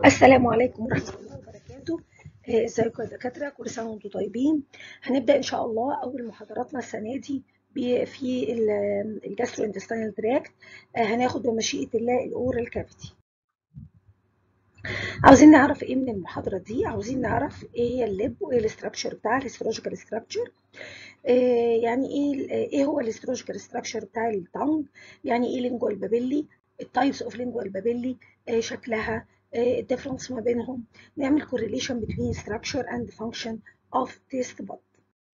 السلام عليكم ورحمة الله وبركاته آه، ازيكم يا دكاترة كل سنة وانتم طيبين هنبدأ ان شاء الله اول محاضراتنا السنة دي ب- في الجاسترو انتستينال تراكت هناخد بمشيئة الله الاورال كافيتي عاوزين نعرف ايه من المحاضرة دي عاوزين نعرف ايه هي اللب وايه الاستراكشر بتاعها الهيستولوجيكال ستراكشر يعني ايه ايه هو الهيستولوجيكال ستراكشر بتاع التانج يعني ايه لينجوال بابيلي التايبس اوف لينجوال بابيلي شكلها الديفرنس ما بينهم نعمل correlation between structure and function of taste bud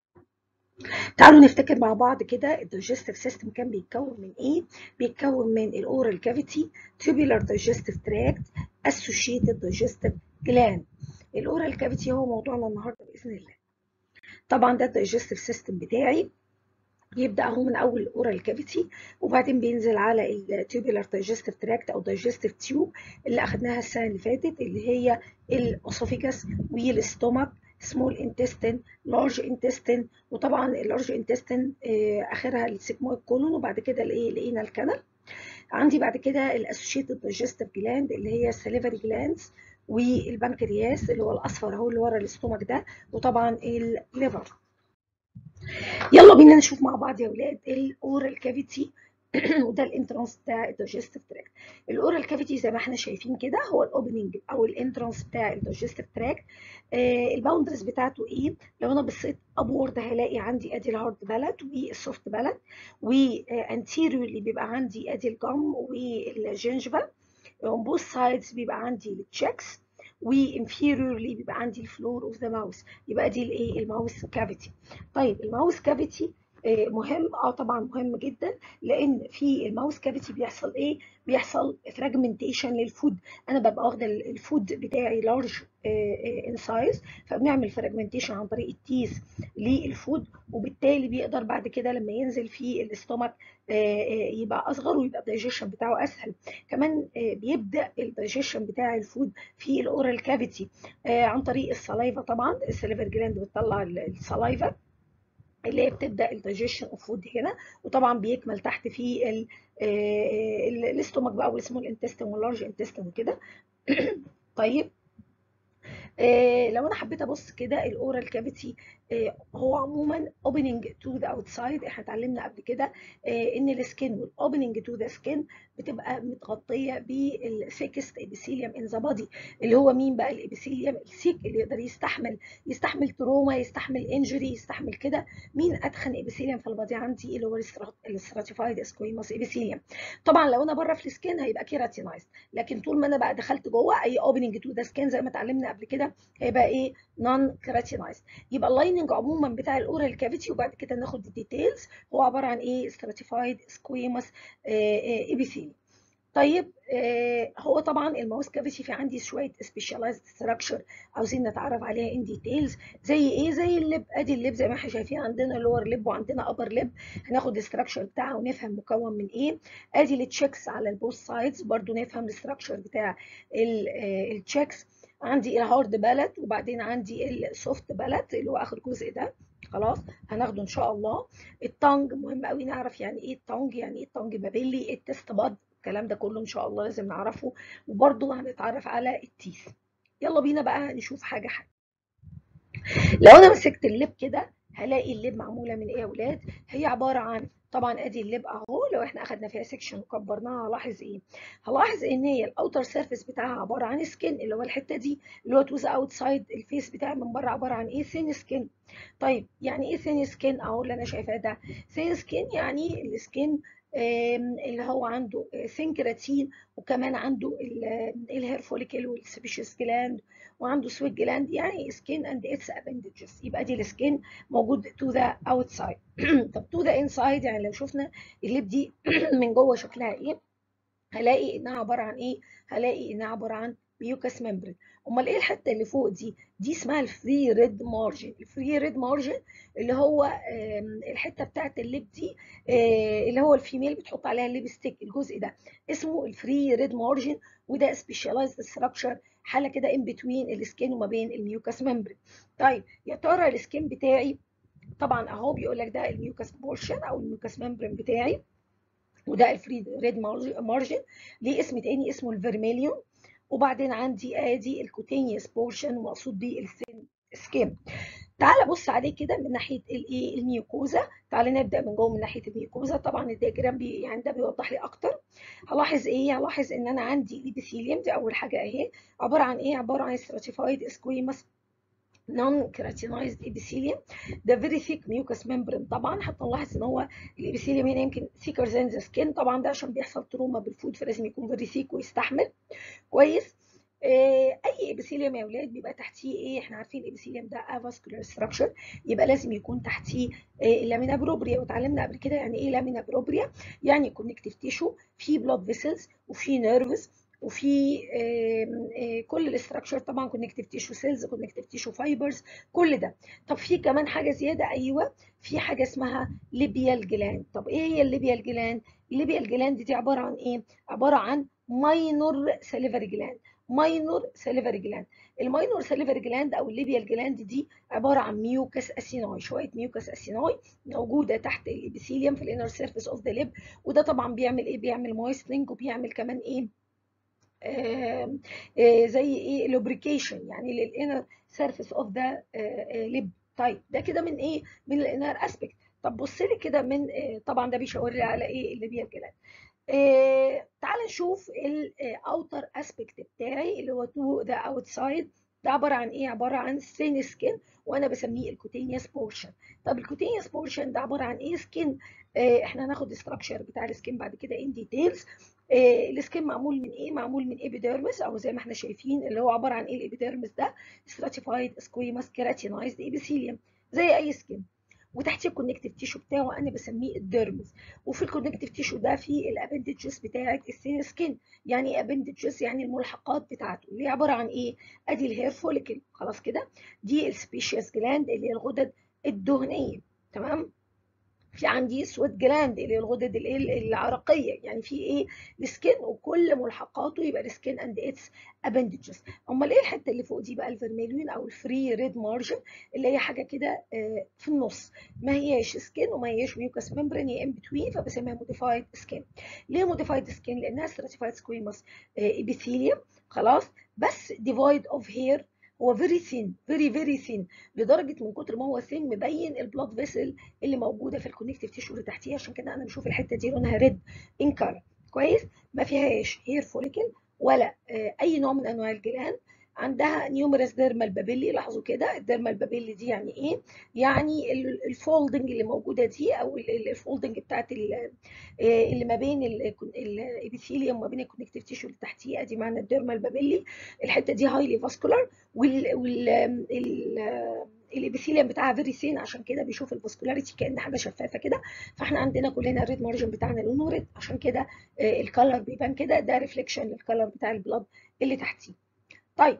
تعالوا نفتكر مع بعض كده الدايجستيف سيستم كان بيتكون من ايه بيتكون من الاورال كافيتي tubular digestive tract associated digestive gland الاورال كافيتي هو موضوعنا النهارده باذن الله طبعا ده الدايجستيف سيستم بتاعي يبدا اهو من اول الاورال كافيتي وبعدين بينزل على التوبولار دايجستيف تراكت او دايجستيف تيوب اللي اخدناها السنه اللي فاتت اللي هي الاسوفيجاس والاستومك سمول انتستين لارج انتستين وطبعا اللارج انتستين اخرها السيكمويد كولون وبعد كده الايه لقينا الكنل عندي بعد كده الاسوشيتد دايجستيف جلاند اللي هي السليفري جلاندز والبنكرياس اللي هو الاصفر اهو اللي ورا الاستومك ده وطبعا الليفر يلا بينا نشوف مع بعض يا ولاد الاورال كافيتي وده الانترانس بتاع الدايجستيف تراكت الاورال كافيتي زي ما احنا شايفين كده هو الاوبننج او الانترانس بتاع الدايجستيف تراكت آه الباوندرز بتاعته ايه لو انا بصيت ابورد هلاقي عندي ادي الهارد بلد والسوفت بلد وانتيريورلي بيبقى عندي ادي الجم والجنجفا on both sides بيبقى عندي التشيكس وانفيريورلي بيبقى عندي الفلور اوف ذا ماوس يبقى دي الايه الماوس كافيتي طيب الماوس كافيتي مهم اه طبعا مهم جدا لان في الماوس كافيتي بيحصل ايه بيحصل فراجمنتيشن للفود انا ببقى واخده الفود بتاعي لارج ان سايز فبنعمل فراجمنتيشن عن طريق التيس للفود وبالتالي بيقدر بعد كده لما ينزل في الاستومك يبقى اصغر ويبقى الدايجيشن بتاعه اسهل كمان بيبدا الدايجيشن بتاع الفود في الاورال كافيتي عن طريق السلايفا طبعا السليفر جلاند بتطلع السلايفا اللي هي بتبدا الدايجيشن اوف فود هنا وطبعا بيكمل تحت في الاستومك بقى والسمول انتستين واللارج انتستين وكده طيب آه لو انا حبيت ابص كده الاورال كافيتي آه هو عموما opening to the outside احنا اتعلمنا قبل كده آه ان السكين والاوبننج تو ذا سكين بتبقى متغطيه بالثيكست ابيثيليوم ان ذا بادي اللي هو مين بقى الابيثيليوم السيك اللي يقدر يستحمل يستحمل تروما يستحمل انجري يستحمل كده مين اتخن ابيثيليوم في البادي عندي اللي هو الاستراتيفايد سكويموس ابيثيليوم طبعا لو انا بره في السكين هيبقى كيراتينايزد لكن طول ما انا بقى دخلت جوه اي اوبننج تو ذا سكين زي ما اتعلمنا قبل كده هيبقى ايه نون كيراتينايزد يبقى اللايننج عموما بتاع الاورال كافيتي وبعد كده ناخد الديتيلز هو عباره عن ايه stratified squamous epithelium طيب آه هو طبعا الماوس كافيتي في عندي شويه سبيشاليزد ستراكشر عاوزين نتعرف عليها ان ديتيلز زي ايه زي اللب ادي اللب زي ما احنا شايفين عندنا لور لب وعندنا ابر لب هناخد الاستراكشر بتاعها ونفهم مكون من ايه ادي التشيكس على البوث سايدز برضو نفهم الاستراكشر بتاع التشيكس عندي الهارد بلد وبعدين عندي السوفت بلد اللي هو اخر جزء ده خلاص هناخده ان شاء الله التانج مهم قوي نعرف يعني ايه التانج يعني ايه التانج بابيلي التست باد الكلام ده كله ان شاء الله لازم نعرفه وبرده هنتعرف على التيث يلا بينا بقى نشوف حاجه حاجه لو انا مسكت اللب كده هلاقي اللب معموله من ايه يا اولاد هي عباره عن طبعا ادي اللب اهو لو احنا اخدنا فيها سيكشن وكبرناها هلاحظ ايه هلاحظ ان هي الاوتر سيرفيس بتاعها عباره عن سكين اللي هو الحته دي اللي هو توز اوتسايد الفيس بتاعي من بره عباره عن ايه ثين سكين طيب يعني ايه ثين سكين اهو اللي انا شايفاه ده ثين سكين يعني السكين اللي هو عنده ثين كيراتين وكمان عنده الهير فوليكل والسبيشيس جلاند وعنده سويت جلاند يعني سكين اند اتس ابندجز يبقى دي السكين موجود تو ذا اوتسايد طب تو ذا انسايد يعني لو شفنا الليب دي من جوه شكلها ايه هلاقي انها عباره عن ايه هلاقي انها عباره عن ميوكاس ممبرين امال ايه الحته اللي فوق دي دي اسمها الفري ريد مارجن الفري ريد مارجن اللي هو الحته بتاعت الليب دي اللي هو الفيميل بتحط عليها الليبستيك الجزء ده اسمه الفري ريد مارجن وده سبيشاليزد ستراكشر حاله كده ان بتوين السكين وما بين الميوكاس ممبرين طيب يا ترى السكين بتاعي طبعا اهو بيقول لك ده الميوكاس بورشن او الميوكاس ممبرين بتاعي وده الفري ريد مارجن ليه اسم تاني اسمه الفيرميليون وبعدين عندي ادي الكوتينيوس بورشن ومقصود بيه السين سكين تعال بص عليه كده من ناحيه الايه الميوكوزا تعال نبدا من جوه من ناحيه الميوكوزا طبعا الدياجرام بي يعني ده بيوضح لي اكتر هلاحظ ايه هلاحظ ان انا عندي الابيثيليوم دي اول حاجه اهي عباره عن ايه عباره عن stratified squamous non keratinized epithelium ده very thick mucous membrane طبعا حتى نلاحظ ان هو الابيثيليوم هنا يمكن thicker than the skin طبعا ده عشان بيحصل تروما بالفود فلازم يكون very thick ويستحمل كويس اي ابيثيليوم يا اولاد بيبقى تحتيه ايه احنا عارفين الابيثيليوم ده افاسكولار ستراكشر يبقى لازم يكون تحتيه لامينا بروبريا واتعلمنا قبل كده يعني ايه لامينا بروبريا يعني كونكتيف تيشو في بلاد فيسلز وفي نيرفز وفي كل الاستراكشر طبعا كونكتيف تيشو سيلز كونكتيف تيشو فايبرز كل ده طب في كمان حاجه زياده ايوه في حاجه اسمها ليبيال جلاند طب ايه هي الليبيال جلاند الليبيال جلاند دي عباره عن ايه عباره عن ماينور ساليفري جلاند ماينور ساليفري جلاند الماينور ساليفري جلاند او الليبيال جلاند دي عباره عن ميوكس اسيناي شويه ميوكس اسيناي موجوده تحت الابيثيليوم في الانر سيرفيس اوف ذا ليب وده طبعا بيعمل ايه بيعمل مويستنج وبيعمل كمان ايه آه آه زي ايه لوبريكيشن يعني للانر سيرفيس اوف ذا ليب طيب ده كده من ايه من الانر اسبكت طب بص لي كده من آه طبعا ده بيشاور لي على ايه الليبيال جلاند آه تعال نشوف الاوتر اسبكت بتاعي اللي هو تو ذا اوتسايد ده عباره عن ايه عباره عن ثين سكين وانا بسميه الكوتينيوس بورشن طب الكوتينيوس بورشن ده عباره عن ايه سكين آه احنا هناخد الاستراكشر بتاع السكين بعد كده ان ديتيلز آه السكين معمول من ايه معمول من ايبيديرمس او زي ما احنا شايفين اللي هو عباره عن ايه الابيديرمس ده stratified squamous keratinized epithelium زي اي سكين وتحتيه الكونكتيف تيشو بتاعه انا بسميه الديرمز وفي الكونكتيف تيشو ده في الابندجز بتاعه السين سكين يعني ايه ابندجز يعني الملحقات بتاعته اللي هي عباره عن ايه ادي الهير فوليكل خلاص كده دي السبيشيس جلاند اللي هي الغدد الدهنيه تمام في عندي سويت جلاند اللي هي الغدد العرقيه يعني في ايه السكين وكل ملحقاته يبقى السكين اند اتس ابندجز امال ايه الحته اللي فوق دي بقى الفيرميليون او الفري ريد مارجن اللي هي حاجه كده في النص ما هياش سكين وما هياش ميوكس ممبرين هي ان بتوين فبسميها موديفايد سكين ليه موديفايد سكين لانها ستراتيفايد سكويموس ابيثيليوم خلاص بس ديفايد اوف هير هو فيري ثين فيري فيري ثين لدرجه من كتر ما هو ثين مبين البلاد فيسل اللي موجوده في الكونكتيف تيشو اللي تحتيها عشان كده انا بشوف الحته دي لونها ريد ان كلر كويس ما فيهاش هير فوليكل ولا اي نوع من انواع الجلان عندها نيومرس ديرمال بابيلي لاحظوا كده الديرمال بابيلي دي يعني ايه يعني الفولدنج اللي موجوده دي او الفولدنج بتاعت اللي ما بين الابيثيليوم وما بين الكونكتيف تيشو اللي تحتيه ادي معنى الديرمال بابيلي الحته دي هايلي فاسكولار وال, وال الابيثيليوم بتاعها فيري ثين عشان كده بيشوف الفاسكولاريتي كان حاجه شفافه كده فاحنا عندنا كلنا الريد مارجن بتاعنا لونه ريد عشان كده الكالر بيبان كده ده ريفليكشن للكالر بتاع البلاد اللي تحتيه طيب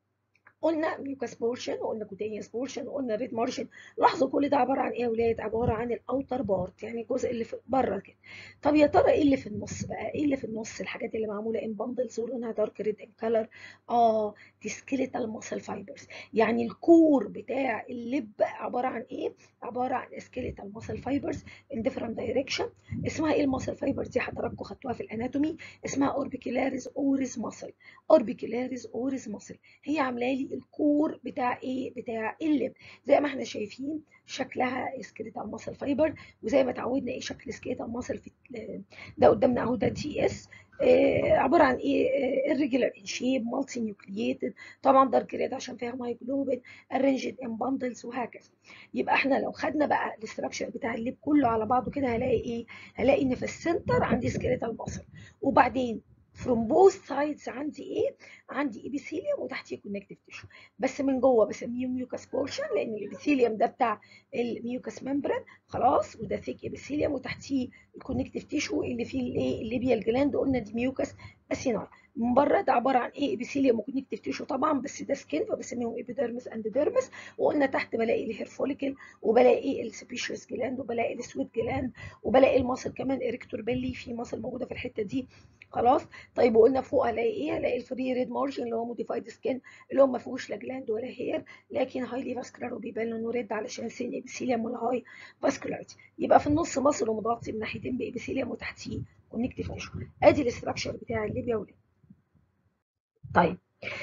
قلنا ميوكاس بورشن وقلنا كوتينيوس بورشن وقلنا ريد مارشن لاحظوا كل ده عباره عن ايه يا ولاد عباره عن الاوتر بارت يعني الجزء اللي في بره كده طب يا ترى ايه اللي في النص بقى ايه اللي في النص الحاجات اللي معموله ان باندلز ولونها دارك ريد ان كلر اه دي سكيليتال ماسل فايبرز يعني الكور بتاع اللب عباره عن ايه عباره عن سكيليتال ماسل فايبرز ان ديفرنت دايركشن اسمها ايه الماسل فايبرز دي حضراتكم خدتوها في الاناتومي اسمها اوربيكولاريز اوريز ماسل اوربيكولاريز اوريز ماسل هي عامله لي الكور بتاع ايه بتاع اللب زي ما احنا شايفين شكلها سكيليتال ماسل فايبر وزي ما اتعودنا ايه شكل سكيليتال ماسل في ده قدامنا اهو ده تي اس آه عباره عن ايه irregular in shape multi nucleated طبعا دارك ريد عشان فيها مايجلوبين arranged in bundles وهكذا يبقى احنا لو خدنا بقى الاستراكشر بتاع الليب كله على بعضه كده هلاقي ايه هلاقي ان في السنتر عندي سكيليتال ماسل وبعدين from both sides عندي ايه عندي ابيثيليوم وتحتيه كونكتيف تيشو بس من جوه بسميه ميوكاس بورشن لان الابيثيليوم ده بتاع الميوكاس ممبرين خلاص وده ثيك ابيثيليوم وتحتيه الكونكتيف تيشو اللي فيه الايه الليبيال جلاند قلنا دي ميوكاس اسينار من بره ده عباره عن ايه ابيثيليوم وكونكتيف تيشو طبعا بس ده سكين فبسميهم ايبيديرمس اند ديرمس وقلنا تحت بلاقي الهير فوليكل وبلاقي السبيشيس جلاند وبلاقي السويت جلاند وبلاقي المصل كمان اريكتور بيلي في مصل موجوده في الحته دي خلاص طيب وقلنا فوق هلاقي ايه هلاقي الفري ريد مارجن اللي هو موديفايد سكين اللي هو ما فيهوش لا جلاند ولا هير لكن هايلي فاسكولار وبيبان لونه ريد علشان سين ابيثيليوم والهاي فاسكولاريتي يبقى في النص مصل ومتغطي من ناحيتين بابيثيليوم وتحتيه كونكتيف تيشو ادي الاستراكشر بتاع الليبيا وليه طيب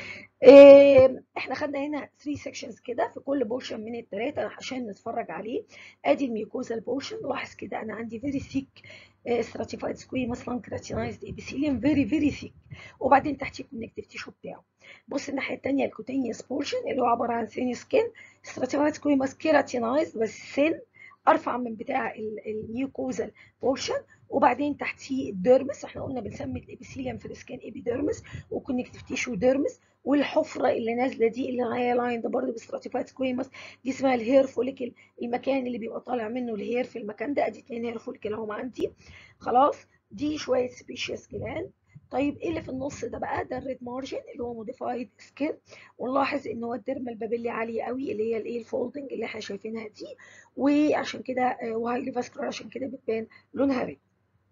إيه احنا خدنا هنا 3 سيكشنز كده في كل بورشن من الثلاثه عشان نتفرج عليه ادي الميوكوزال بورشن لاحظ كده انا عندي فيري ثيك stratified squamous lung keratinized epithelium very very thick وبعدين تحتيه الكونكتيف تيشو بتاعه بص الناحيه الثانيه الكوتينيوس بورشن اللي هو عباره عن ثين سكين stratified squamous keratinized بس ثين ارفع من بتاع الميوكوزال بورشن وبعدين تحتيه الديرمس احنا قلنا بنسمي الابيثيليوم في السكان ايبيديرمس وكونكتيف تيشو ديرمس والحفره اللي نازله دي اللي هي لاين ده برضه بستراتيفايد سكويمس دي اسمها الهير فوليكل المكان اللي بيبقى طالع منه الهير في المكان ده ادي اتنين هير فوليكل اهم عندي خلاص دي شويه سبيشيس جلاند طيب ايه اللي في النص ده بقى ده الريد مارجن اللي هو موديفايد سكين ونلاحظ ان هو الديرمال بابيلي عاليه قوي اللي هي الايه الفولدنج اللي احنا شايفينها دي وعشان كده وهايلي فاسكولار عشان كده بتبان لونها ريد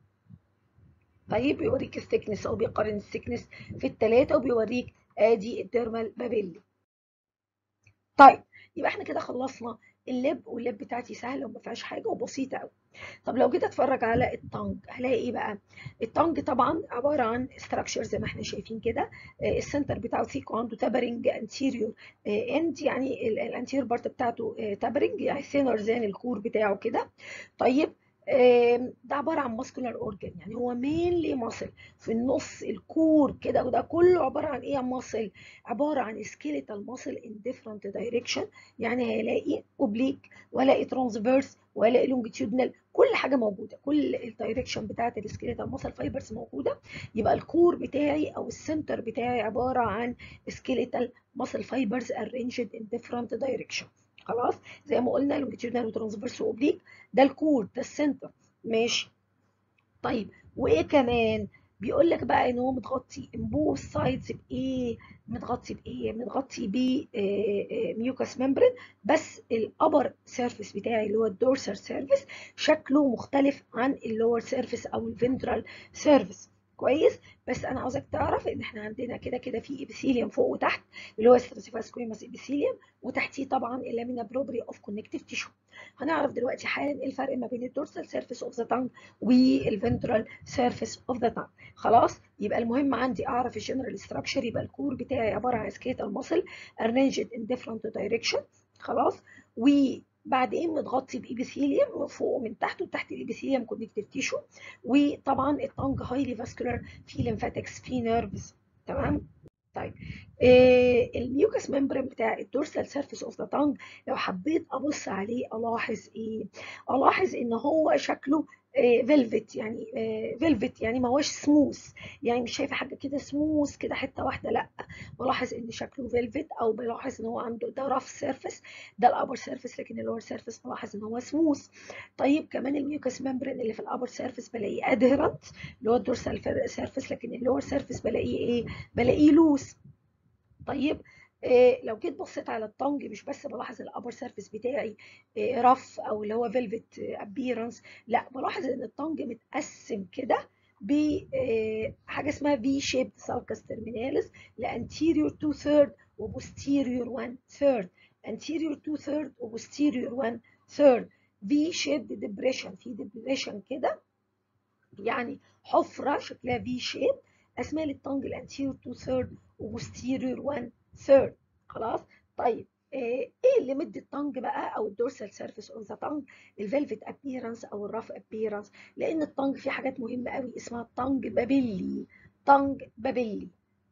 طيب بيوريك الثيكنس او بيقارن الثيكنس في الثلاثه وبيوريك ادي الديرمال بابيلي طيب يبقى احنا كده خلصنا اللب واللب بتاعتي سهله وما فيهاش حاجه وبسيطه قوي طب لو جيت اتفرج على التانج هلاقي ايه بقى التانج طبعا عباره عن ستراكشر زي ما احنا شايفين كده السنتر بتاعه ثيك وعنده تابرنج انتيريور اند يعني الانتيريور بارت بتاعته تابرنج يعني ثينر زان الكور بتاعه كده طيب ده عباره عن ماسكولار اورجان يعني هو مينلي ماسل في النص الكور كده وده كله عباره عن ايه ماسل عباره عن سكيليتال ماسل ان ديفرنت دايركشن يعني هلاقي اوبليك وهلاقي ترانسفيرس وهلاقي لونجيتيودنال كل حاجه موجوده كل الدايركشن بتاعت السكيليتال ماسل فايبرز موجوده يبقى الكور بتاعي او السنتر بتاعي عباره عن سكيليتال ماسل فايبرز ارينجد ان ديفرنت دايركشن خلاص زي ما قلنا لونجيتيودنال وترانسفيرس واوبليك ده الكور ده السنتر ماشي طيب وايه كمان بيقول لك بقى ان هو متغطي بوث سايدز بايه متغطي بايه متغطي ب ميوكاس ممبرين بس الابر سيرفيس بتاعي اللي هو الدورسال سيرفيس شكله مختلف عن اللور سيرفيس او الفنترال سيرفيس كويس بس انا عاوزك تعرف ان احنا عندنا كده كده في ابيثيليوم فوق وتحت اللي هو ستراتيفاس سكويماس ابيثيليوم وتحتيه طبعا اللامينا بروبري اوف كونكتيف تيشو هنعرف دلوقتي حالا ايه الفرق ما بين الدورسال سيرفيس اوف ذا تانج والفنترال سيرفيس اوف ذا تانج خلاص يبقى المهم عندي اعرف الجنرال ستراكشر يبقى الكور بتاعي عباره عن سكيتال ماسل ارنجد ان ديفرنت دايركشن خلاص و بعدين متغطي بإيبيثيليوم فوق ومن تحت وتحت الإيبيثيليوم كونكتيف تيشو وطبعا التانج هايلي فاسكولار في ليمفاتكس في نيرفز تمام طيب آه الميوكس ممبرين بتاع الدورسال سيرفيس اوف ذا تانج لو حبيت ابص عليه الاحظ ايه الاحظ ان هو شكله فيلفت يعني فيلفت يعني ما هوش سموث يعني مش شايفه حاجه كده سموث كده حته واحده لا بلاحظ ان شكله فيلفت او بلاحظ ان هو عنده ده رف سيرفيس ده الابر سيرفيس لكن اللور سيرفيس بلاحظ ان هو سموث طيب كمان الميوكس ممبرين اللي في الابر سيرفيس بلاقيه ادهرنت اللي هو الدورسال سيرفيس لكن اللور سيرفيس بلاقيه ايه بلاقيه لوس طيب إيه لو جيت بصيت على الطنج مش بس بلاحظ الابر سيرفيس بتاعي إيه رف او اللي هو فيلفت ابيرنس لا بلاحظ ان الطنج متقسم كده بحاجه اسمها في شيب سالكس ترميناليس لانتيريور 2 ثيرد وبوستيريور 1 ثيرد anterior 2 ثيرد وبوستيريور 1 ثيرد في شيب ديبريشن في ديبريشن كده يعني حفره شكلها في شيب اسمها للطنج الانتيريور 2 ثيرد وبوستيريور 1 ثيرد خلاص طيب ايه اللي مدي التانج بقى او الدورسال سيرفيس اون ذا تانج الفيلفت ابييرنس او الرف ابييرنس لان التانج فيه حاجات مهمه قوي اسمها التانج بابيلي تانج بابيلي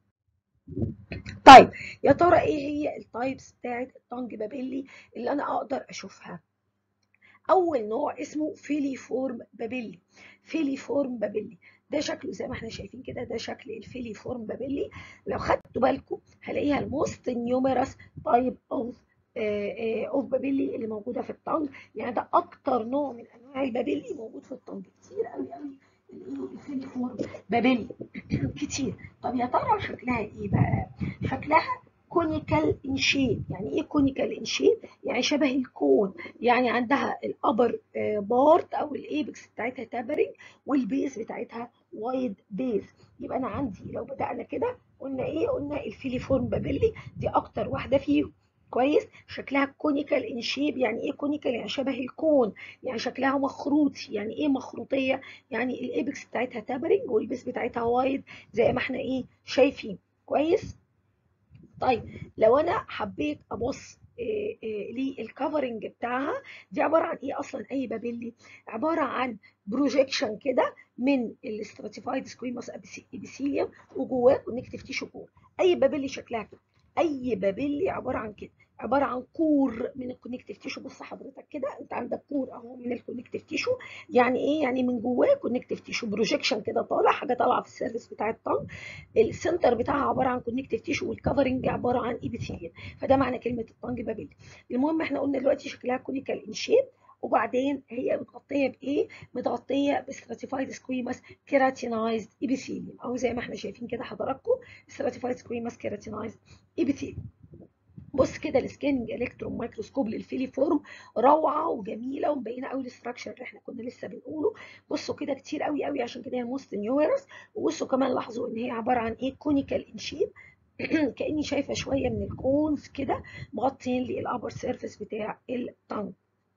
طيب يا ترى ايه هي التايبس بتاعت التانج بابيلي اللي انا اقدر اشوفها اول نوع اسمه فيليفورم بابيلي فيليفورم بابيلي ده شكله زي ما احنا شايفين كده ده شكل الفيلي فورم بابيلي لو خدتوا بالكم هلاقيها الموست نيوميرس تايب اوف اوف بابيلي اللي موجوده في الطنج يعني ده اكتر نوع من انواع البابيلي موجود في الطنج كتير قوي قوي الفيلي فورم بابيلي كتير طب يا ترى شكلها ايه بقى شكلها كونيكال ان شيب يعني ايه كونيكال ان شيب يعني شبه الكون يعني عندها الابر بارت او الايبكس بتاعتها تابرنج والبيز بتاعتها وايد بيز يبقى انا عندي لو بدانا كده قلنا ايه قلنا الفيليفورم بابيلي دي اكتر واحده فيهم كويس شكلها كونيكال ان شيب يعني ايه كونيكال يعني شبه الكون يعني شكلها مخروطي يعني ايه مخروطيه يعني الايبكس بتاعتها تابرنج والبيس بتاعتها وايد زي ما احنا ايه شايفين كويس طيب لو انا حبيت ابص للكفرنج بتاعها دي عباره عن ايه اصلا اي بابيلي عباره عن بروجيكشن كده من الاستراتيفايد سكويموس ابيثيليوم وجواه كونكتيف تيشو كور اي بابيلي شكلها كده اي بابيلي عباره عن كده عباره عن كور من الكونكتيف تيشو بص حضرتك كده انت عندك كور اهو من الكونكتيف تيشو يعني ايه يعني من جواه كونكتيف تيشو بروجيكشن كده طالع حاجه طالعه في السيرفيس بتاع الطن السنتر بتاعها عباره عن كونكتيف تيشو والكفرنج عباره عن ايبيثيليوم فده معنى كلمه الطنج بابيلي المهم احنا قلنا دلوقتي شكلها كونيكال ان شيب وبعدين هي متغطيه بايه؟ متغطيه بستراتيفايد سكويماس كيراتينايزد ايبيثيليوم او زي ما احنا شايفين كده حضراتكم ستراتيفايد سكويماس كيراتينايزد ايبيثيليوم بص كده السكاننج الكترون مايكروسكوب للفيليفورم روعه وجميله ومبينه قوي الاستراكشر اللي احنا كنا لسه بنقوله بصوا كده كتير قوي قوي عشان كده هي موست نيورس وبصوا كمان لاحظوا ان هي عباره عن ايه كونيكال ان شيب كاني شايفه شويه من الكونز كده مغطيين لي الابر سيرفيس بتاع التانج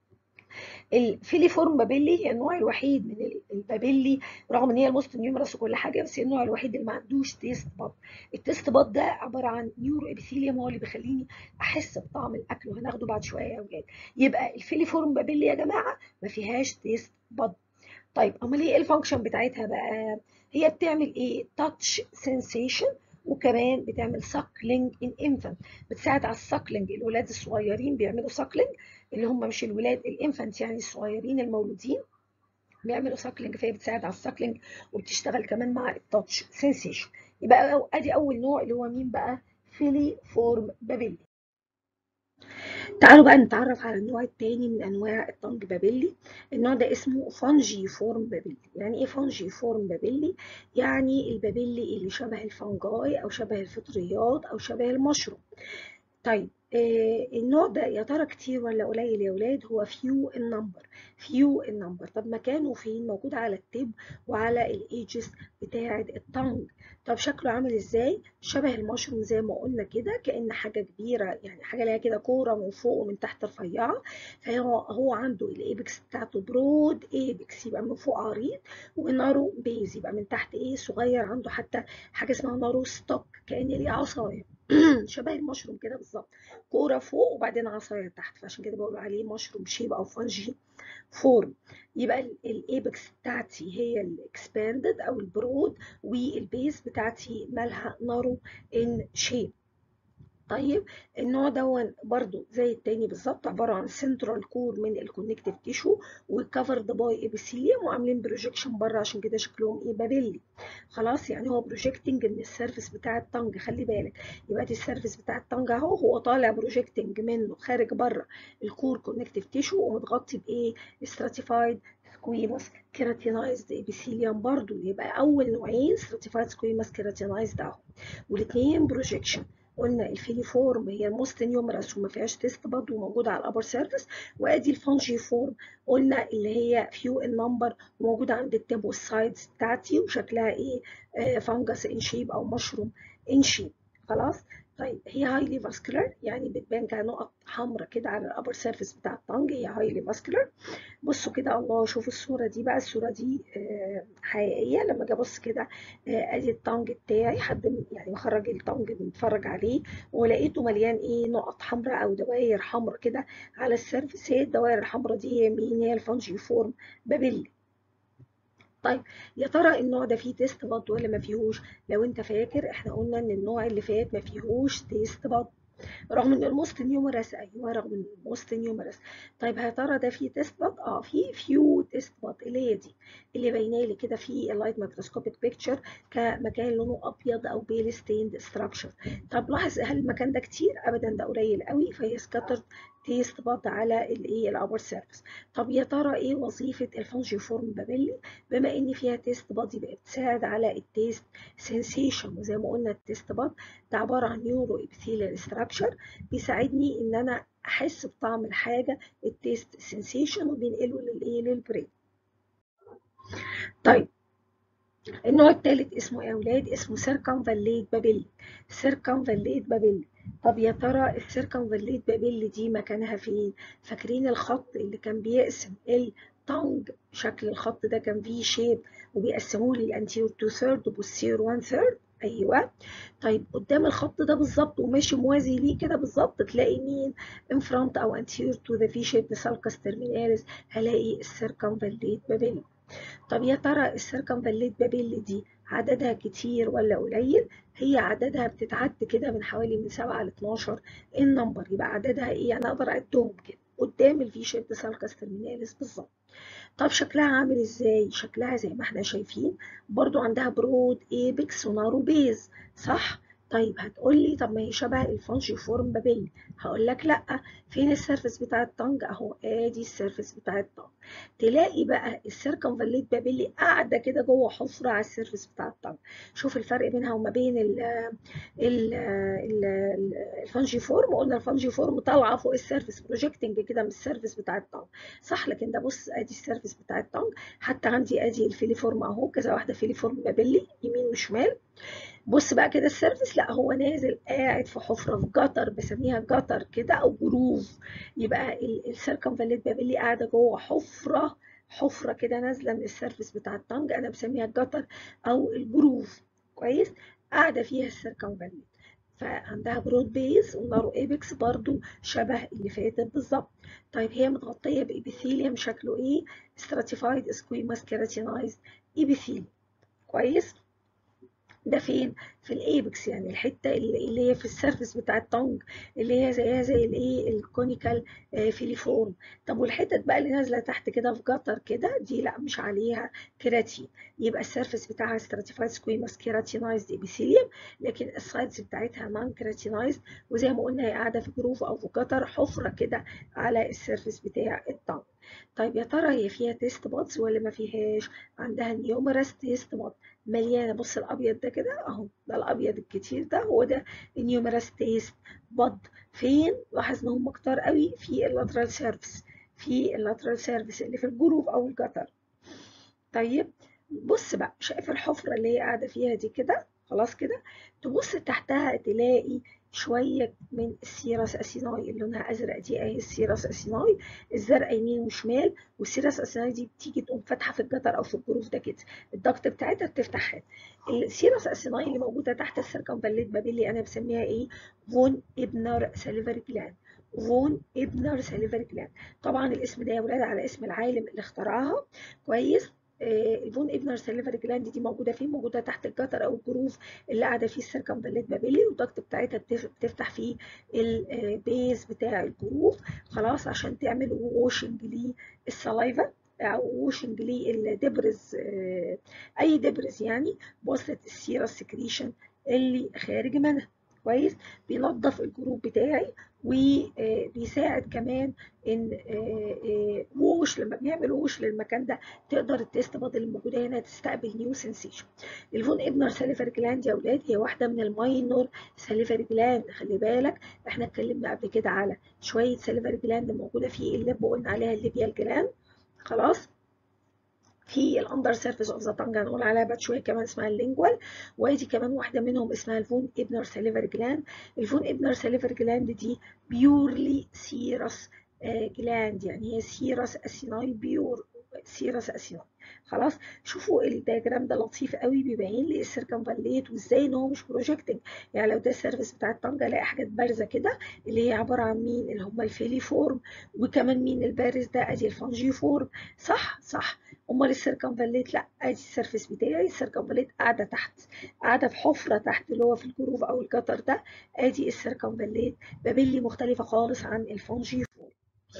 الفيليفورم بابيلي هي النوع الوحيد من البابيلي رغم ان هي الموست نيومرس وكل حاجه بس هي النوع الوحيد اللي ما عندوش تيست باد التيست باد ده عباره عن نيورو ابيثيليوم هو اللي بيخليني احس بطعم الاكل وهناخده بعد شويه يا اولاد يبقى الفيليفورم بابيلي يا جماعه ما فيهاش تيست باد طيب امال ايه الفانكشن بتاعتها بقى هي بتعمل ايه تاتش سensation وكمان بتعمل ساكلينج ان انفانت بتساعد على الساكلينج الولاد الصغيرين بيعملوا ساكلينج اللي هم مش الولاد الانفانت يعني الصغيرين المولودين بيعملوا ساكلينج فهي بتساعد على الساكلينج وبتشتغل كمان مع التاتش سensation يبقى ادي اول نوع اللي هو مين بقى فيلي فورم بابيلي تعالوا بقى نتعرف على النوع التاني من انواع الطنج بابيلي النوع ده اسمه فانجي فورم بابيلي يعني ايه فانجي فورم بابيلي يعني البابيلي اللي شبه الفنجاي او شبه الفطريات او شبه المشروم طيب آه النوع ده يا ترى كتير ولا قليل يا ولاد هو فيو النمبر فيو النمبر طب مكانه فين موجود على التب وعلى الايجز بتاعه التانج طب شكله عامل ازاي شبه المشروم زي ما قلنا كده كأن حاجة كبيرة يعني حاجة ليها كده كورة من فوق ومن تحت رفيعة فهو هو عنده الايبكس بتاعته برود ايبكس يبقى من فوق عريض ونارو بيز يبقى من تحت ايه صغير عنده حتى حاجة اسمها نارو ستوك كأن ليه عصاية شبه المشروم كده بالظبط كوره فوق وبعدين عصايه تحت فعشان كده بقول عليه مشروم شيب او فانجي فورم يبقى الايبكس بتاعتي هي الاكسباندد او البرود والبيز بتاعتي مالها نارو ان شيب طيب النوع ده برضو زي التاني بالظبط عباره عن سنترال كور من الكونكتيف تيشو وكفرد باي ابيثيليوم وعاملين بروجيكشن بره عشان كده شكلهم ايه بابيلي خلاص يعني هو بروجيكتنج من السيرفيس بتاع الطنج خلي بالك يبقى دي السيرفيس بتاع الطنج اهو هو طالع بروجيكتنج منه خارج بره الكور كونكتيف تيشو ومتغطي بايه ستراتيفايد سكويموس كيراتينايزد ابيثيليوم برضو يبقى اول نوعين ستراتيفايد سكويموس كيراتينايزد اهو والاثنين بروجيكشن قلنا الفيليفورم هي موست نيومرس وما فيهاش تيست برضه موجوده على الابر سيرفيس وادي الفانجي فورم قلنا اللي هي فيو النمبر وموجوده عند التب والسايدز بتاعتي وشكلها ايه آه فانجس ان شيب او مشروم ان شيب خلاص طيب هي هايلي فاسكولار يعني بتبان كنقط حمراء كده على الابر سيرفيس بتاع الطنج هي هايلي فاسكولار بصوا كده الله شوفوا الصوره دي بقى الصوره دي آه حقيقيه لما اجي ابص كده آه ادي الطنج بتاعي حد يعني مخرج الطنج بنتفرج عليه ولقيته مليان ايه نقط حمراء او دوائر حمراء كده على السيرفيس هي الدوائر الحمراء دي هي مين هي الفانجي فورم بابيلي طيب يا ترى النوع ده فيه تيست باد ولا ما فيهوش لو انت فاكر احنا قلنا ان النوع اللي فات ما فيهوش تيست باد رغم ان الموست نيومرس ايوه رغم ان الموست نيومرس طيب يا ترى ده فيه تيست باد اه في فيو تيست باد اللي هي دي اللي باينه لي كده في اللايت مايكروسكوبيك بيكتشر كمكان لونه ابيض او بيل ستيند ستراكشر طب لاحظ هل المكان ده كتير ابدا ده قليل قوي فهي سكاترد تيست باد على الايه الابر سيرفيس طب يا ترى ايه وظيفه الفانجي فورم بابيلي بما ان فيها تيست باد يبقى بتساعد على التيست سensation وزي ما قلنا التيست باد ده عباره عن نيورو ابيثيليال ستراكشر بيساعدني ان انا احس بطعم الحاجه التيست سensation وبينقله للايه للبرين طيب النوع الثالث اسمه ايه يا اولاد اسمه سيركمفاليت بابيلي سيركمفاليت بابيلي طب يا ترى السيركمفاليت بابيلي دي مكانها فين فاكرين الخط اللي كان بيقسم التانج شكل الخط ده كان فيه شيب وبيقسموه لي الانتيور 2 ثيرد وبوستير 1 ثيرد ايوه طيب قدام الخط ده بالظبط وماشي موازي ليه كده بالظبط تلاقي مين in front او anterior to the V-shaped sulcus terminalis هلاقي السيركمفاليت بابيلي طب يا ترى السيركمفاليت بابيلي دي عددها كتير ولا قليل هي عددها بتتعد كده من حوالي من 7 ل 12 النمبر يبقى عددها ايه انا اقدر اعدهم كده قدام الفي شيبد سالكس ترميناليس بالظبط طب شكلها عامل ازاي شكلها زي ما احنا شايفين برضو عندها برود ايبكس ونارو بيز صح طيب هتقولي طب ما هي شبه الفانجي فورم بابيلي هقول لك لا فين السيرفس بتاع التنج اهو ادي السيرفس بتاع التنج تلاقي بقى السيركمفاليت بابيلي قاعده كده جوه حفره على السيرفس بتاع التنج شوف الفرق بينها وما بين ال ال الفانجي فورم قلنا الفانجي فورم طالعه فوق السيرفس بروجيكتنج كده من السيرفس بتاع التنج صح لكن ده بص ادي السيرفس بتاع التنج حتى عندي ادي الفيليفورم اهو كذا واحده فيليفورم بابيلي يمين وشمال بص بقى كده السيرفس لا هو نازل قاعد في حفره في جتر بسميها جتر كده او جروف يبقى السيركمفاليت بابيلي قاعده جوه حفره حفره كده نازله من السيرفس بتاع التنج انا بسميها الجتر او الجروف كويس قاعده فيها السيركمفاليت فعندها برود بيز ونارو ايبكس برضو شبه اللي فاتت بالظبط طيب هي متغطيه بابيثيليوم شكله ايه stratified squamous keratinized epithelium كويس ده فين في الايبكس يعني الحته اللي هي في السيرفس بتاع التونج اللي هي زيها زي الايه الكونيكال فيليفورم طب والحتت بقى اللي نازله تحت كده في جتر كده دي لا مش عليها كيراتين يبقى السيرفس بتاعها ستراتيفايد سكويموس كيراتينايزد ابيثيليوم لكن السايدز بتاعتها نون كيراتينايزد وزي ما قلنا هي قاعده في جروف او في جتر حفره كده على السيرفس بتاع التونج طيب يا ترى هي فيها تيست بادز ولا ما فيهاش عندها نيومرس تيست باد مليانه بص الابيض ده كده اهو ده الابيض الكتير ده هو ده النيومرس تيست باد فين لاحظ ان هم كتار قوي في اللاترال سيرفيس في اللاترال سيرفيس اللي في الجروف او الجتر طيب بص بقى شايف الحفره اللي هي قاعده فيها دي كده خلاص كده تبص تحتها تلاقي شوية من السيرس أسيناي اللي لونها أزرق دي أهي السيرس أسيناي الزرقاء يمين وشمال والسيرس أسيناي دي بتيجي تقوم فاتحة في الجدر أو في الجروف ده كده الضغط بتاعتها بتفتح هنا السيرس أسيناي اللي موجودة تحت السيركمفاليت بابيلي أنا بسميها إيه فون إبنر ساليفري جلاند فون إبنر ساليفري جلاند طبعا الاسم ده يا ولاد على اسم العالم اللي اخترعها كويس الفون ابنر سيلفر جلاند دي موجوده فين موجوده تحت الجتر او الجروف اللي قاعده فيه السيركمفاليت بابيلي والضغط بتاعتها بتفتح فيه البيز بتاع الجروف خلاص عشان تعمل ووشنج للسلايفا او ووشنج للدبرز اي دبرز يعني بوصله السيرس سكريشن اللي خارج منها كويس بينظف الجروب بتاعي وبيساعد كمان ان ووش لما بنعمل ووش للمكان ده تقدر التيست باد اللي موجوده هنا تستقبل نيو سنسيشن الفون ابنر ساليفر جلاند يا اولاد هي واحده من الماينور ساليفر جلاند خلي بالك احنا اتكلمنا قبل كده على شويه ساليفر جلاند موجوده في اللب وقلنا عليها الليبيال جلاند خلاص في الاندر سيرفيس اوف ذا تانج هنقول عليها بعد شويه كمان اسمها اللينجوال وادي كمان واحده منهم اسمها الفون ابنر ساليفر جلاند الفون ابنر ساليفر جلاند دي بيورلي سيرس جلاند يعني هي سيرس اسيناي بيور سيرس اسيناي خلاص شوفوا الدياجرام ده لطيف قوي بيبين لي السيركمفاليت وازاي ان هو مش بروجكتنج يعني لو ده السيرفيس بتاع الطنجه الاقي حاجات بارزه كده اللي هي عباره عن مين اللي هم الفيلي فورم وكمان مين البارز ده ادي الفانجي فورم صح صح امال السيركمفاليت لا ادي السيرفيس بتاعي السيركمفاليت قاعده تحت قاعده في حفره تحت اللي هو في الجروف او الجتر ده ادي السيركمفاليت بابيلي مختلفه خالص عن الفانجي فورم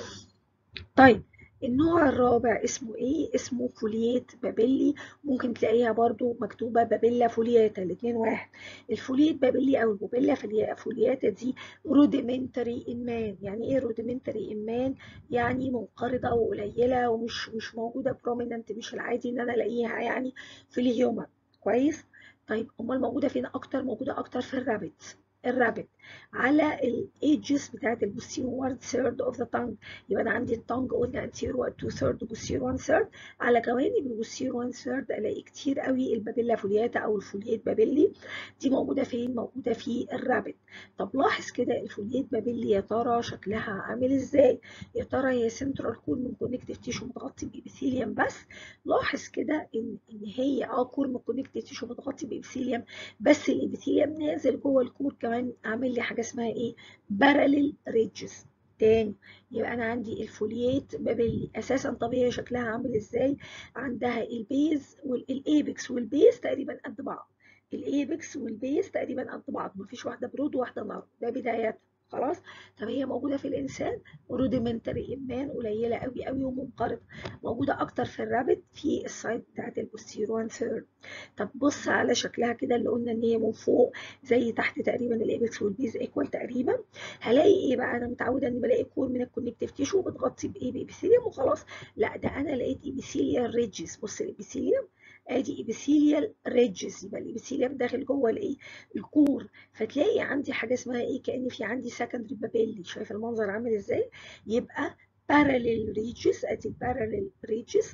طيب النوع الرابع اسمه ايه اسمه فوليات بابيلي ممكن تلاقيها برضو مكتوبة بابيلا فولياتا الاتنين واحد الفوليات بابيلي او البابيلا فولياتا دي روديمنتري انمان يعني ايه روديمنتري انمان يعني منقرضة وقليلة ومش مش موجودة بروميننت مش العادي ان انا الاقيها يعني في الهيومن كويس طيب امال موجودة فين اكتر موجودة اكتر في الرابت الرابت على الايدجز بتاعت البوستيريور 1 ثيرد اوف ذا تانج يبقى انا عندي التانج قلنا انتيريور 2 ثيرد وبوستيريور 1 ثيرد على جوانب البوستيريور 1 ثيرد الاقي كتير قوي البابيلا فولياتا او الفوليات بابيلي دي موجوده فين موجوده في الرابت طب لاحظ كده الفوليات بابيلي يا ترى شكلها عامل ازاي يا ترى هي سنترال كول من كونكتيف تيشو متغطي بإبيثيليوم بس لاحظ كده ان ان هي اه كور من كونكتيف تيشو متغطي بإبيثيليوم بس الإبيثيليوم نازل جوه الكور كمان عامل لي حاجه اسمها ايه باراليل ريدجز تاني يبقى انا عندي الفوليات بابلي اساسا طبيعي شكلها عامل ازاي عندها البيز والايبكس والبيز تقريبا قد بعض الايبكس والبيز تقريبا قد بعض مفيش واحده برود وواحده نار ده بدايتها خلاص طب هي موجوده في الانسان روديمنتري امان قليله قوي قوي ومنقرضه موجوده اكتر في الرابت في السايد بتاعت البوستيرو ثيرد طب بص على شكلها كده اللي قلنا ان هي من فوق زي تحت تقريبا الايبكس والبيز ايكوال تقريبا هلاقي ايه بقى انا متعوده اني بلاقي كور من الكونكتيف تيشو متغطي بايه بابيثيليوم وخلاص لا ده انا لقيت ايبيثيليال ريدجز بص الابيثيليوم ادي ايبيثيليال ريدجز يبقى الابيثيليوم داخل جوه الايه الكور فتلاقي عندي حاجه اسمها ايه كان في عندي سكندري بابيلي شايف المنظر عامل ازاي يبقى باراليل ريدجز ادي الباراليل ريدجز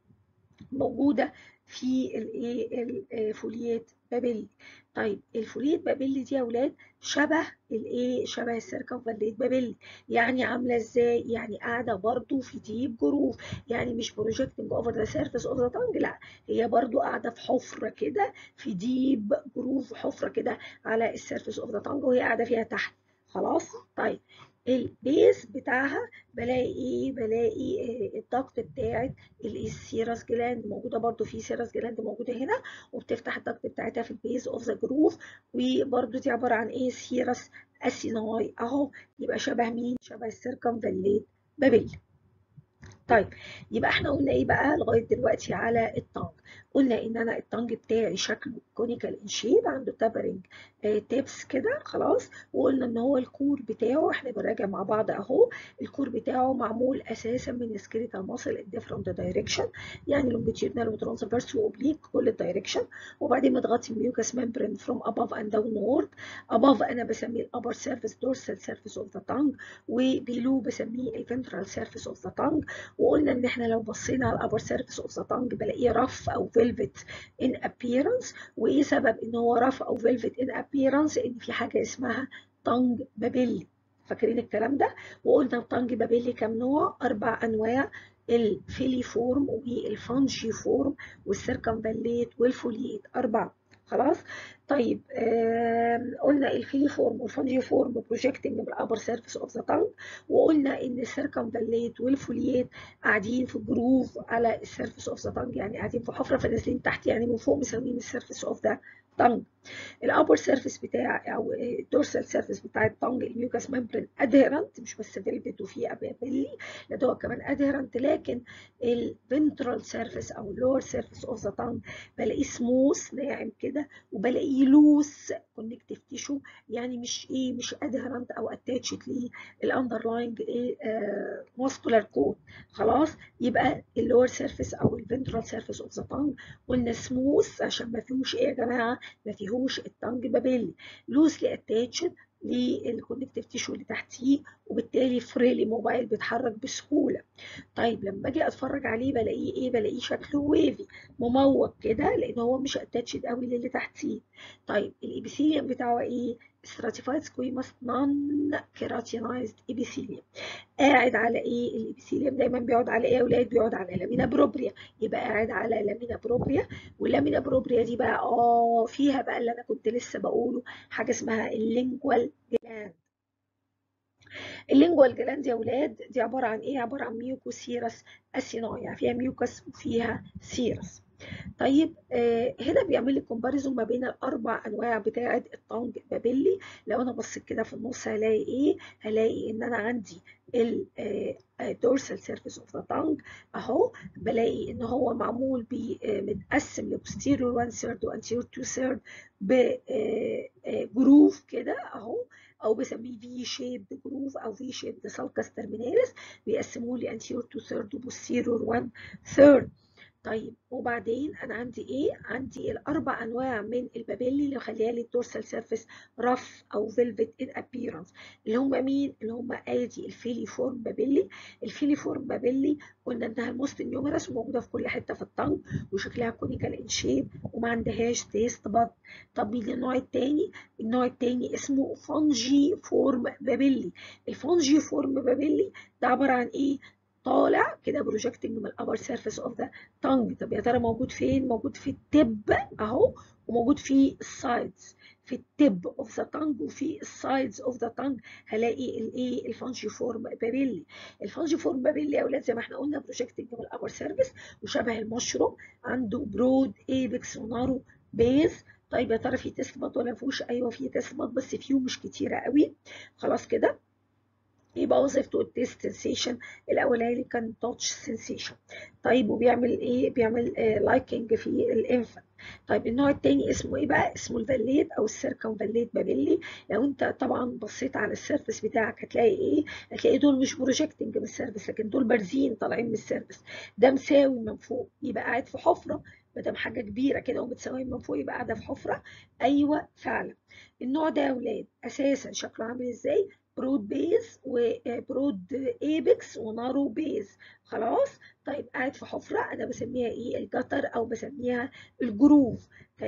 موجوده في الايه الفوليات بابيلي طيب الفوليات بابيلي دي يا اولاد شبه الايه شبه السيركمفاليت بابيلي يعني عامله ازاي يعني قاعده برضو في ديب جروف يعني مش بروجكتنج اوفر ذا سيرفيس اوف ذا تانج لا هي برضو قاعده في حفره كده في ديب جروف حفره كده على السيرفيس اوف ذا تانج وهي قاعده فيها تحت خلاص طيب البيز بتاعها بلاقي ايه بلاقي الضغط بتاعت السيراس جلاند موجوده برده في سيراس جلاند موجوده هنا وبتفتح الضغط بتاعتها في البيز اوف ذا جروف وبرده دي عباره عن ايه سيراس اسيناي اهو يبقى شبه مين شبه السيركمفاليت بابيل طيب يبقى احنا قلنا ايه بقى لغايه دلوقتي على التانج قلنا ان انا التانج بتاعي شكله كونيكال ان شيب عنده تابرنج آه تيبس كده خلاص وقلنا ان هو الكور بتاعه احنا بنراجع مع بعض اهو الكور بتاعه معمول اساسا من سكيليتال ماسل ان ديفرنت دايركشن يعني لونجيتيودنال وترانسفيرس واوبليك كل الدايركشن وبعدين متغطي بميوكس ممبرين فروم اباف اند داونورد اباف انا بسميه الابر سيرفيس دورسال سيرفيس اوف ذا تانج وبيلو بسميه الفنترال سيرفيس اوف ذا تانج وقلنا ان احنا لو بصينا على الابر سيرفيس اوف ذا تانج بلاقيه رف او فيلفت ان appearance وايه سبب ان هو رف او فيلفت ان appearance ان في حاجه اسمها تانج بابيلي فاكرين الكلام ده وقلنا التانج بابيلي كام نوع اربع انواع الفيلي فورم والفانجي فورم والسيركمفاليت والفوليت اربعه خلاص طيب آه قلنا الفيلي فورم والفانجي فورم بروجيكتنج بالابر سيرفيس اوف ذا تانج وقلنا ان السيركمفاليت والفوليات قاعدين في جروف على السيرفيس اوف ذا تانج يعني قاعدين في حفره فنازلين تحت يعني من فوق مساويين السيرفيس اوف ذا تانج الابر سيرفيس بتاع او الدورسال سيرفيس بتاع التانج الميوكاس ممبرين ادهرنت مش بس فيلفت وفيه ابابيلي لا ده هو كمان ادهرنت لكن الفنترال سيرفيس او اللور سيرفيس اوف ذا تانج بلاقيه سموث ناعم كده وبلاقيه لوس كونكتيف تيشو يعني مش ايه مش ادهرنت او اتاتشد للاندرلاينج ايه ماسكولار كود خلاص يبقى اللور سيرفيس او الفنترال سيرفيس اوف ذا تانج قلنا سموث عشان ما فيهوش ايه يا جماعه ما فيهوش التانج بابيلي لوسلي اتاتشد للكونكتيف تيشو اللي تحتيه وبالتالي فريلي موبايل بيتحرك بسهوله طيب لما باجي اتفرج عليه بلاقيه ايه بلاقيه شكله ويفي مموج كده لان هو مش اتاتشد قوي للي تحتيه طيب الابيثيليوم بتاعه ايه stratified squamous non keratinized epithelium قاعد على ايه الابيثيليوم دايما بيقعد على ايه يا اولاد بيقعد على لامينا بروبريا يبقى قاعد على لامينا بروبريا واللامينا بروبريا دي بقى اه فيها بقى اللي انا كنت لسه بقوله حاجه اسمها اللينجوال جلاند اللينجوال جلاند يا اولاد دي عباره عن ايه عباره عن ميوكوسيرس اسيناي يعني فيها ميوكس وفيها سيرس طيب آه هنا بيعمل لي كومباريزون ما بين الاربع انواع بتاعه التانج بابيلي لو انا بصيت كده في النص هلاقي ايه هلاقي ان انا عندي الدورسال سيرفيس اوف ذا تانج اهو بلاقي ان هو معمول متقسم لبوستيريور 1 ثيرد وانتيريور 2 ثيرد بجروف كده اهو او بسميه في شيبد جروف او في شيبد سالكس ترميناليس بيقسموه لي انتيريور 2 ثيرد وبوستيريور 1 ثيرد طيب وبعدين انا عندي ايه عندي الاربع انواع من البابيلي اللي مخليها لي الدورسال سيرفيس رف او فيلفت ان ابييرنس اللي هم مين اللي هم ادي الفيليفورم بابيلي الفيليفورم بابيلي قلنا انها الموست نيوميرس وموجوده في كل حته في الطنج وشكلها كونيكال ان شيب وما عندهاش تيست بط طب النوع الثاني النوع الثاني اسمه فونجي فورم بابيلي الفونجي فورم بابيلي ده عباره عن ايه طالع كده بروجكتنج من الابر سيرفيس اوف ذا تانج طب يا ترى موجود فين موجود في التب اهو وموجود في السايدز في التب اوف ذا تانج وفي السايدز اوف ذا تانج هلاقي الايه الفانجي فورم بابيلي الفانجي فورم بابيلي يا اولاد زي ما احنا قلنا بروجكتنج من الابر سيرفيس وشبه المشروم عنده برود ايبكس ونارو بيز طيب يا ترى في تسبط ولا مفيهوش ايوه في تسبط بس فيه مش كتيره قوي خلاص كده يبقى وظيفته التيست سنسيشن الاولاني كان تاتش سنسيشن طيب وبيعمل ايه بيعمل لايكنج في الانفانت طيب النوع التاني اسمه ايه بقى اسمه الفاليت او السيركم فاليت بابيلي لو انت طبعا بصيت على السيرفس بتاعك هتلاقي ايه هتلاقي دول مش بروجكتنج من السيرفس لكن دول بارزين طالعين من السيرفس ده مساوي من فوق يبقى قاعد في حفره ما دام حاجه كبيره كده ومتساويه من فوق يبقى قاعده في حفره ايوه فعلا النوع ده يا اولاد اساسا شكله عامل ازاي برود بيز وبرود ايبكس ونارو بيز خلاص طيب قاعد في حفرة أنا بسميها إيه الجتر أو بسميها الجروف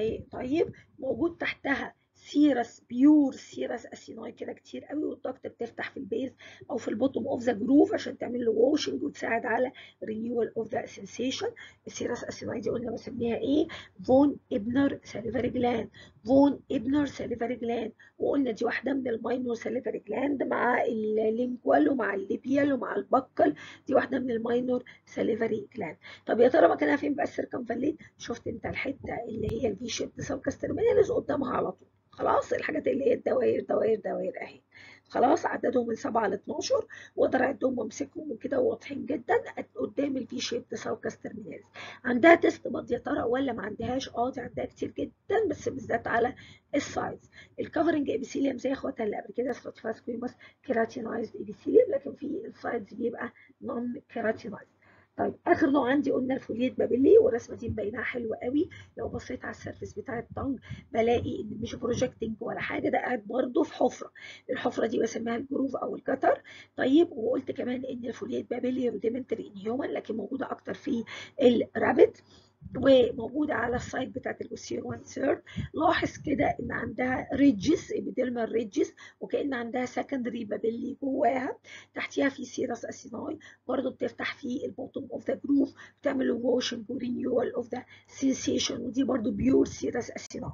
طيب موجود تحتها سيرس بيور سيرس اسيناي كده كتير قوي والضغط بتفتح في البيز او في البوتوم اوف ذا جروف عشان تعمل له واشنج وتساعد على رينيوال اوف ذا سنسيشن السيرس اسيناي دي قلنا بسميها ايه فون ابنر ساليفري جلاند فون ابنر ساليفري جلاند وقلنا دي واحده من الماينور ساليفري جلاند مع اللينجوال ومع الليبيال ومع البكل دي واحده من الماينور ساليفري جلاند طب يا ترى مكانها فين بقى السيركمفاليت شفت انت الحته اللي هي الفي شيب سبكس ترمينالز قدامها على طول خلاص الحاجات اللي هي الدوائر دوائر دوائر اهي خلاص عددهم من 7 ل 12 واقدر اعدهم وامسكهم من كده واضحين جدا قدام الفي شيب ساوكاس ترمينالز عندها تيست باد يا ترى ولا ما عندهاش اه دي عندها كتير جدا بس بالذات على السايدز الكفرنج ابيثيليوم زي اخواتها اللي قبل كده ستراتيفاس كويماس كيراتينايزد ابيثيليوم لكن في السايدز بيبقى نون كيراتينايزد طيب اخر نوع عندي قلنا الفوليت بابيلي والرسمه دي مبيناها حلوه قوي لو بصيت على السيرفيس بتاع التانج بلاقي ان مش بروجكتنج ولا حاجه ده قاعد برده في حفره الحفره دي بسميها الجروف او الكتر طيب وقلت كمان ان الفوليت بابيلي روديمنتري ان هيومن لكن موجوده اكتر في الرابت وموجودة على السايد بتاعت البوستير 1 ثيرد لاحظ كده ان عندها ريدجز ابيديرمال ريدجز وكأن عندها سكندري بابيلي جواها تحتيها في سيرس اسيناي برضه بتفتح في البوتوم اوف ذا جروف بتعمل واشنج ورينيوال اوف ذا سensation ودي برضه بيور سيرس اسيناي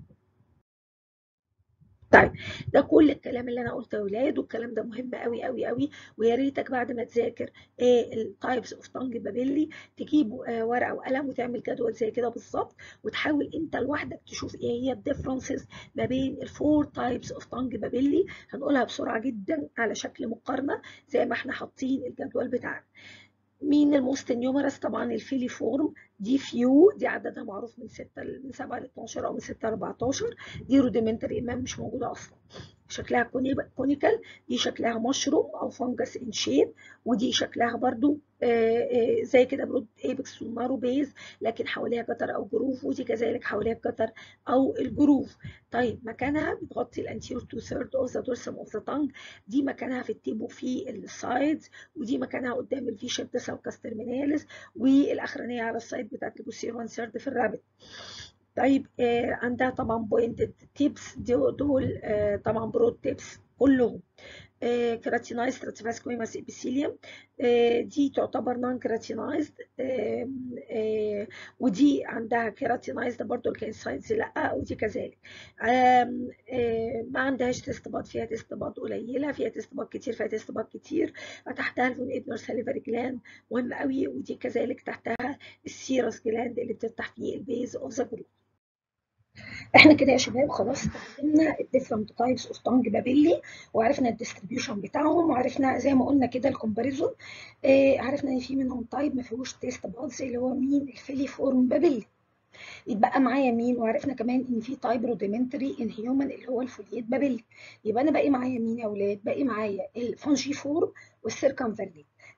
طيب ده كل الكلام اللي انا قلته يا ولاد والكلام ده مهم قوي قوي قوي ويا ريتك بعد ما تذاكر التايبس اوف تانج بابيلي تجيب ورقه وقلم وتعمل جدول زي كده بالظبط وتحاول انت لوحدك تشوف ايه هي الديفرنسز ما بين الفور تايبس اوف تانج بابيلي هنقولها بسرعه جدا على شكل مقارنه زي ما احنا حاطين الجدول بتاعنا مين الموست نيومرس طبعا الفيلي فورم دي فيو دي عددها معروف من 6 من 7 ل 12 او من 6 ل 14 دي روديمنتري امام مش موجوده اصلا شكلها كونيكال دي شكلها مشروم او فانجس ان شيب ودي شكلها برضو زي كده برود ايبكس ونارو بيز لكن حواليها قطر او جروف ودي كذلك حواليها قطر او الجروف طيب مكانها بتغطي الانتيرور تو ثيرد اوف ذا دورسم اوف ذا تانج دي مكانها في التيب وفي السايدز ودي مكانها قدام الفي شيب ساوكاس ترميناليس والاخرانيه على السايد بتاعت البوستير 1 ثيرد في الرابت طيب آه عندها طبعا بوينتد تيبس دول آه طبعا برود تيبس كلهم آه كراتينايز ستراتيفاسكويماس ابيثيليوم آه دي تعتبر نون كراتينايزد آه آه ودي عندها كيراتينايزد برضو الكينسايدز لا ودي كذلك آه آه ما عندهاش تستباط فيها تستباط قليله فيها تستباط كتير فيها تستباط كتير تحتها الفون ابنر ساليفري جلاند مهم قوي ودي كذلك تحتها السيرس جلاند اللي بتفتح فيه البيز اوف ذا جروب احنا كده يا شباب خلاص استخدمنا الديفرنت تايبس اوف تانج بابيلي وعرفنا الديستريبيوشن بتاعهم وعرفنا زي ما قلنا كده الكومباريزون اه عرفنا ان في منهم تايب ما فيهوش تيست بادز اللي هو مين الفيلي فورم بابيلي يتبقى معايا مين وعرفنا كمان ان في تايب روديمنتري ان هيومن اللي هو الفوليت بابيلي يبقى انا باقي معايا مين يا اولاد باقي معايا الفانجي فورم والسيركمفاليت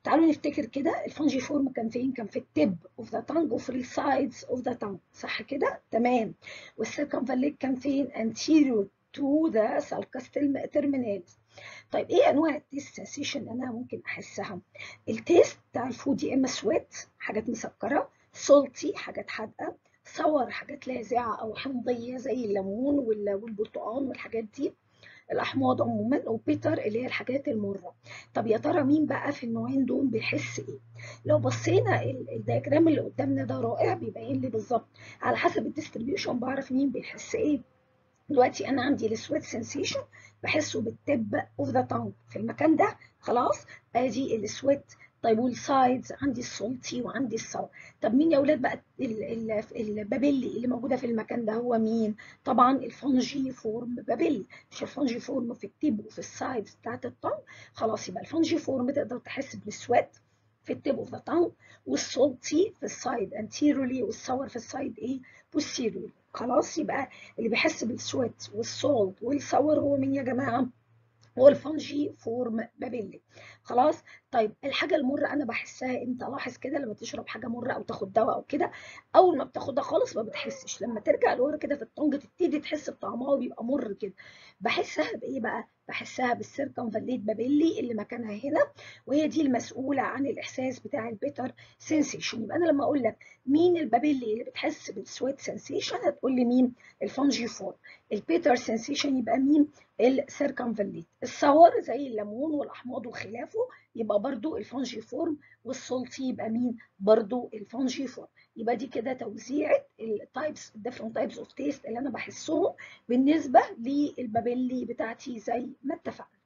تعالوا نفتكر كده الفانجي فورم كان فين كان في التب اوف ذا تانج وفي السايدز اوف ذا تانج صح كده تمام والسيركمفاليت كان فين anterior to the sulcus terminalis طيب ايه انواع التيست سensation اللي انا ممكن احسها التيست بتاع الفود يا اما سويت حاجات مسكره سولتي حاجات حادقه صور حاجات لاذعه او حمضيه زي الليمون والبرتقال والحاجات دي الاحماض عموما وبيتر اللي هي الحاجات المره طب يا ترى مين بقى في النوعين دول بيحس ايه لو بصينا الدياجرام اللي قدامنا ده رائع بيبين لي بالظبط على حسب الديستريبيوشن بعرف مين بيحس ايه دلوقتي انا عندي السويت سensation بحسه بالتب اوف ذا تانج في المكان ده خلاص ادي السويت طيب والسايدز عندي السولتي وعندي الصور طب مين يا اولاد بقى البابيلي اللي موجوده في المكان ده هو مين طبعا الفونجي فورم بابيلي مش الفونجي فورم في التيب وفي السايدز بتاعت الطنج خلاص يبقى الفونجي فورم تقدر تحس بالسويت في التيب اوف ذا تانج والسولتي في السايد انتيرولي والصور في السايد ايه بوستيرولي خلاص يبقى اللي بيحس بالسويت والسولت والصور هو مين يا جماعه هو الفانجي فورم بابيلي خلاص طيب الحاجه المره انا بحسها امتى لاحظ كده لما تشرب حاجه مره او تاخد دواء او كده اول ما بتاخدها خالص ما بتحسش لما ترجع لورا كده في الطنج تبتدي تحس بطعمها وبيبقى مر كده بحسها بايه بقى بحسها بالسيركمفاليت بابيلي اللي مكانها هنا وهي دي المسؤوله عن الاحساس بتاع البيتر سensation يبقى انا لما اقول لك مين البابيلي اللي بتحس بالسويت سensation هتقول لي مين الفانجي فورم البيتر سensation يبقى مين السيركمفاليت الصور زي الليمون والاحماض وخلافه يبقى برضو الفانجي فورم والسولتي يبقى مين برضو الفانجي فورم يبقى دي كده توزيعه التايبس الديفرنت تايبس اوف تيست اللي انا بحسهم بالنسبه للبابيلي بتاعتي زي ما اتفقنا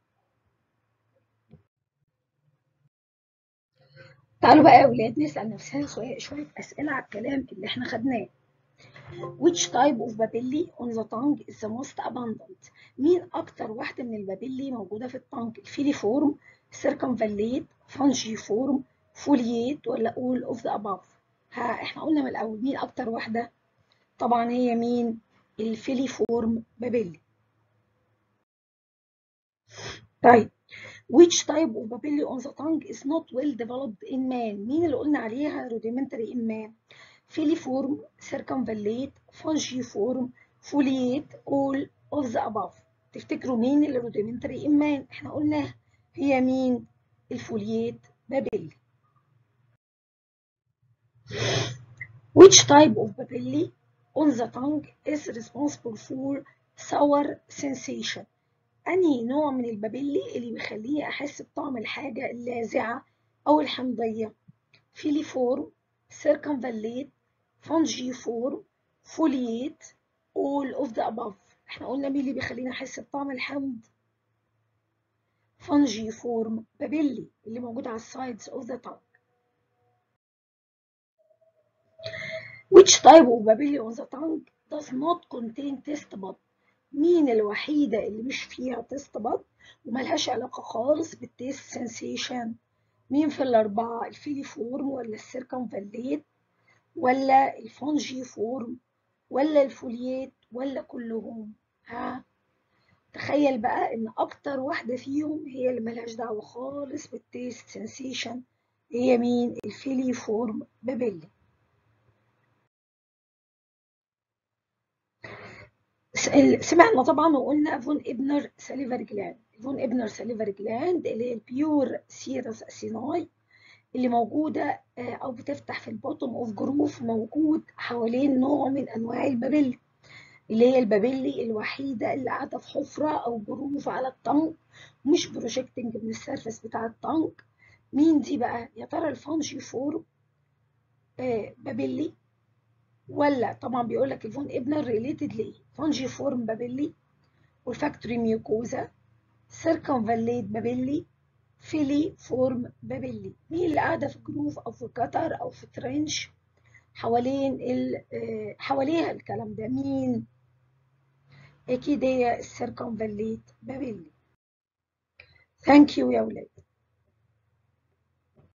تعالوا بقى يا اولاد نسال نفسنا شويه اسئله على الكلام اللي احنا خدناه Which type of papilli on the tongue is the most abundant؟ مين أكتر واحدة من البابيلي موجودة في التانج؟ الفيليفورم، circumvallate، fungiform، foliate ولا all of the above؟ ها احنا قلنا من الأول مين أكتر واحدة؟ طبعا هي مين؟ الفيليفورم بابيلي. طيب which type of papilli on the tongue is not well developed in man؟ مين اللي قلنا عليها rudimentary in man؟ فيليفورم سيركمفاليت فانجيفورم فوليات all of the above تفتكروا مين اللي روديمنتري امان احنا قلنا هي مين الفوليات بابيلي which type of papilli on the tongue is responsible for sour sensation انهي نوع من البابيلي اللي بيخليني احس بطعم الحاجه اللاذعه او الحمضيه فيليفورم circumvallate fungiform foliate all of the above احنا قلنا مين اللي بيخلينا احس بطعم الحمض fungiform بابيلي اللي موجود على السايدز of the tongue which type of papilli on the tongue does not contain taste bud مين الوحيدة اللي مش فيها taste bud وملهاش علاقة خالص بالتيست sensation مين في الأربعة الفيليفورم ولا السيركمفاليت ولا الفونجي فورم ولا الفوليات ولا كلهم ها تخيل بقى ان اكتر واحده فيهم هي اللي ملهاش دعوه خالص بالتيست سensation هي مين الفيلي فورم بابيلي سمعنا طبعا وقلنا فون ابنر ساليفر جلاند فون ابنر ساليفر جلاند اللي هي البيور سيرس اسيناي اللي موجودة أو بتفتح في البوتوم أوف جروف موجود حوالين نوع من أنواع البابيلي اللي هي البابيلي الوحيدة اللي قاعدة في حفرة أو جروف على الطنج مش بروجيكتنج من السيرفس بتاع الطنج مين دي بقى؟ يا ترى الفانجي فورم بابيلي ولا طبعا بيقول لك الفون ابنر ريليتد ليه؟ فانجي فورم بابيلي والفاكتوري ميوكوزا سيركمفاليت بابيلي فيلي فورم بابيلي مين اللي قاعدة في جروف أو في قطر أو في ترنش حوالين ال حواليها الكلام ده مين أكيد هي السيركمفاليت بابيلي ثانك يو يا ولاد